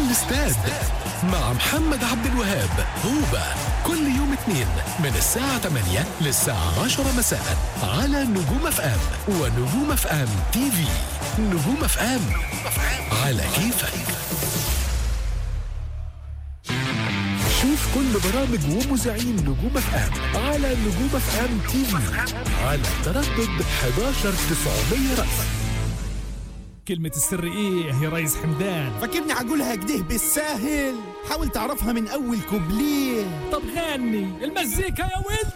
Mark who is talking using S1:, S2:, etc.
S1: الاستاد مع محمد عبد الوهاب هوبا كل يوم اثنين من الساعة 8 للساعة 10 مساء على نجوم اف ام ونجوم اف ام تي في نجوم اف ام على كيفك شوف كل برامج ومذيعين نجوم اف ام على نجوم اف ام تي في على تردد 11900 رأس
S2: كلمة السر ايه يا ريس حمدان
S3: فاكرني عقولها كده بالساهل حاول تعرفها من اول كوبليه
S2: طب غني المزيكا يا ولد